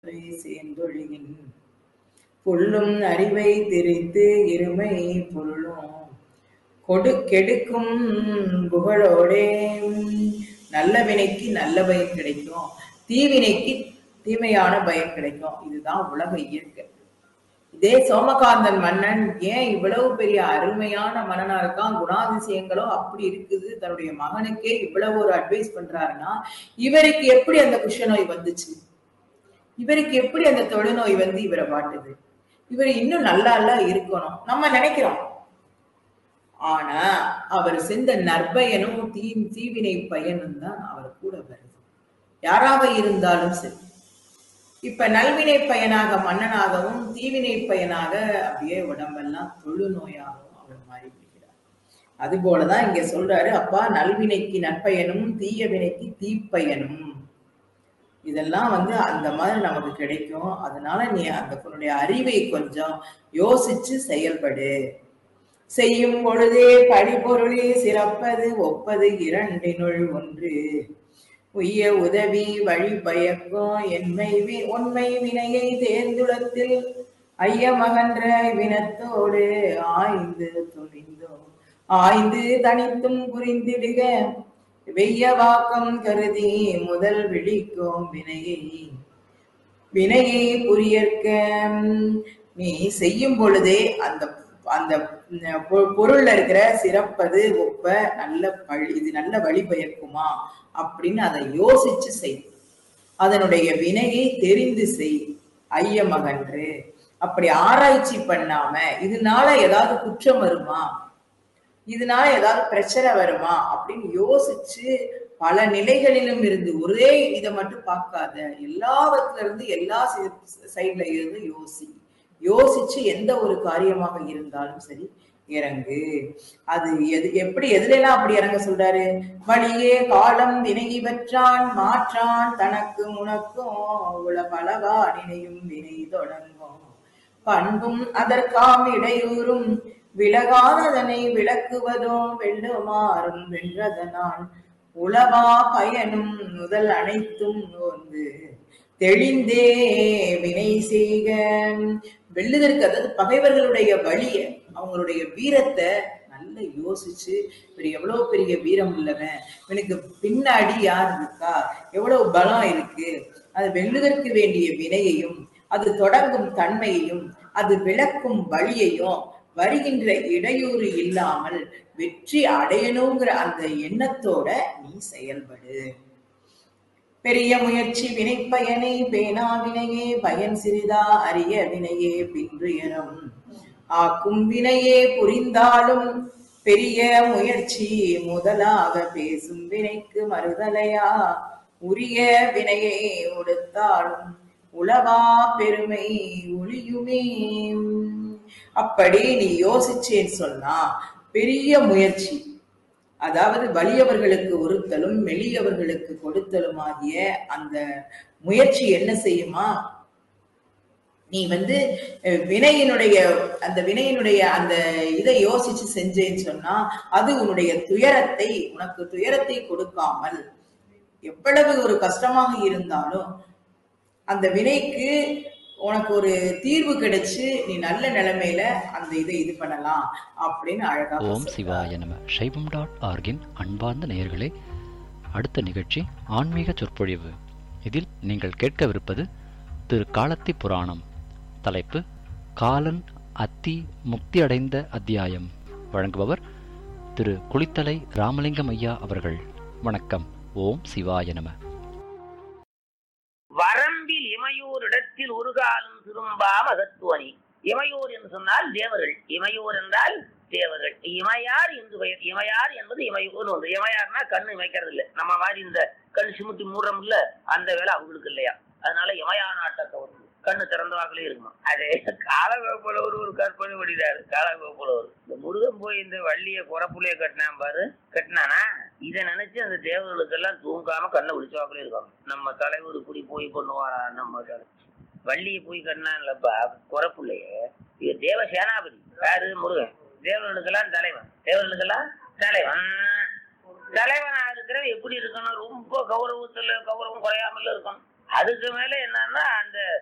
சேர்ந்தொழுகின் புல்லும் அறிவை திரித்து இருமை பொருளும் கொடு கெடுக்கும் புகழோடே நல்ல வினைக்கு நல்ல பயன் கிடைக்கும் தீவினைக்கு தீமையான பயன் கிடைக்கும் இதுதான் உலக இயற்கை இதே சோமகாந்தன் மன்னன் ஏன் இவ்வளவு பெரிய அருமையான மன்னனா இருக்கான் குணாதிசயங்களும் அப்படி இருக்குது தன்னுடைய மகனுக்கே இவ்வளவு ஒரு அட்வைஸ் பண்றாருன்னா இவருக்கு எப்படி அந்த குஷநோய் வந்துச்சு இவருக்கு எப்படி அந்த தொழுநோய் வந்து இவரை வாட்டுது இவர் இன்னும் நல்லா எல்லாம் இருக்கணும் நம்ம நினைக்கிறோம் ஆனா அவர் செஞ்ச நற்பயனும் தீ தீவினை பயனும் தான் அவர் கூட வருது யாராக இருந்தாலும் சரி இப்ப நல்வினை பயனாக மன்னனாகவும் தீவினை பயனாக அப்படியே உடம்பெல்லாம் தொழுநோயாகவும் அவர் மாறி விடுகிறார் அது போலதான் இங்க சொல்றாரு அப்பா நல்வினைக்கு நற்பயனும் தீய வினைக்கு தீப்பயனும் இதெல்லாம் வந்து அந்த மாதிரி நமக்கு கிடைக்கும் அதனால நீ அந்த உன்னுடைய அறிவை கொஞ்சம் யோசிச்சு செயல்படு செய்யும் பொழுதே படிபொருளே சிறப்பது ஒப்பது இரண்டினுள் ஒன்று உய்ய உதவி வழி பயக்கும் என்மை வி- உண்மை வினையை தேர்ந்துளத்தில் ஐயமகன்ற வினத்தோடு ஆய்ந்து துணிந்தோ ஆய்ந்து தனித்தும் புரிந்திடுக வெய்ய வாக்கம் கருதி முதல் விழிக்கும் வினையை வினையை புரியற்க நீ செய்யும் பொழுதே அந்த அந்த பொ- பொருள்ல இருக்கிற சிறப்பது ஒப்ப நல்ல வழி இது நல்ல வழி பயக்குமா அப்படின்னு அதை யோசிச்சு செய் அதனுடைய வினையை தெரிந்து செய் ஐயமகன்று அப்படி ஆராய்ச்சி பண்ணாம இதனால ஏதாவது குற்றம் வருமா இதனால ஏதாவது பிரச்சனை வருமா அப்படின்னு யோசிச்சு பல நிலைகளிலும் இருந்து ஒரே இதை மட்டும் பார்க்காத எல்லாவற்றில இருந்து எல்லா சைட்ல இருந்து யோசி யோசிச்சு எந்த ஒரு காரியமாக இருந்தாலும் சரி இறங்கு அது எது எப்படி எதுலாம் அப்படி இறங்க சொல்றாரு வழியே காலம் வினகி பெற்றான் மாற்றான் தனக்கு உனக்கும் உள பலவா நினையும் வினை தொடங்கும் பண்பும் அதற்காம் இடையூறும் விலகாததனை விளக்குவதோ வெல்லுமாறும் வென்றதனால் உளவா பயனும் முதல் அனைத்தும் நோந்து தெளிந்தே வினை செய்க வெல்லுதற்கு அதாவது பகைவர்களுடைய வழிய அவங்களுடைய வீரத்தை நல்லா யோசிச்சு இவர் எவ்வளவு பெரிய வீரம் உள்ளவன் இவனுக்கு பின்னாடி யார் இருக்கா எவ்வளவு பலம் இருக்கு அது வெல்லுதற்கு வேண்டிய வினையையும் அது தொடங்கும் தன்மையையும் அது விளக்கும் வழியையும் வருகின்ற இடையூறு இல்லாமல் வெற்றி அடையணுங்கிற அந்த எண்ணத்தோட நீ செயல்படு பெரிய முயற்சி வினைப்பயனை பேனா வினையே பயன் சிறிதா அரிய வினையே பின்றுயரம் ஆக்கும் வினையே புரிந்தாலும் பெரிய முயற்சி முதலாக பேசும் வினைக்கு மறுதலையா உரிய வினையை உடுத்தாலும் உளவா பெருமை ஒளியுமே அப்படி நீ யோசிச்சேன்னு சொன்னா பெரிய முயற்சி அதாவது வலியவர்களுக்கு ஒருத்தலும் மெலியவர்களுக்கு கொடுத்தலும் ஆகிய அந்த முயற்சி என்ன செய்யுமா நீ வந்து அஹ், வினையினுடைய அந்த வினையினுடைய அந்த இதை யோசிச்சு செஞ்சேன்னு சொன்னா அது உன்னுடைய துயரத்தை உனக்கு துயரத்தை கொடுக்காமல் எவ்வளவு ஒரு கஷ்டமாக இருந்தாலும் அந்த வினைக்கு உனக்கு ஒரு தீர்வு கிடைச்சு நீ நல்ல நிலைமையில அந்த இதை இது பண்ணலாம் அப்படின்னு அழகா ஓம் சிவாய நம சைவம் டாட் ஆர்கின் அன்பார்ந்த நேயர்களே அடுத்த நிகழ்ச்சி ஆன்மீக சொற்பொழிவு இதில் நீங்கள் கேட்கவிருப்பது திரு காலத்தி புராணம் தலைப்பு காலன் அத்தி முக்தி அடைந்த அத்தியாயம் வழங்குபவர் திரு குளித்தலை ராமலிங்கம் ஐயா அவர்கள் வணக்கம் ஓம் சிவாய நம வரம்பில் இமையோர் இடத்தில் ஒரு காலம் திரும்பாம அகத்துவனி இமையோர் என்று சொன்னால் தேவர்கள் இமையோர் என்றால் தேவர்கள் இமையார் என்று பெயர் இமையார் என்பது இமையோர் ஒன்று இமையார்னா கண்ணு இமைக்கிறது இல்லை நம்ம மாதிரி இந்த கண் சிமுட்டி மூடுறோம் இல்ல அந்த வேலை அவங்களுக்கு இல்லையா அதனால இமயா நாட்டத்தவர் கண்ணு திறந்தவாக்கிலே இருக்குமா அதே காலவேப்புலவர் ஒரு கற்பனை படிதாரு காலவேப்புலவர் இந்த முருகன் போய் இந்த வள்ளிய குறப்புலைய கட்டினான் பாரு கட்டினானா இதை நினைச்சு அந்த தேவர்களுக்கெல்லாம் தூங்காம கண்ணை விழிச்சவாக்கிலே இருக்காங்க நம்ம தலைவர் இப்படி போய் பண்ணுவாரா நம்ம தலை வள்ளியை போய் கட்டினான்லப்பா குறப்புள்ளைய இது தேவ சேனாபதி யாரு முருகன் தேவர்களுக்கெல்லாம் தலைவன் தேவர்களுக்கெல்லாம் தலைவன் தலைவனா இருக்கிற எப்படி இருக்கணும் ரொம்ப கௌரவத்துல கௌரவம் குறையாமல் இருக்கணும் அதுக்கு மேல என்னன்னா அந்த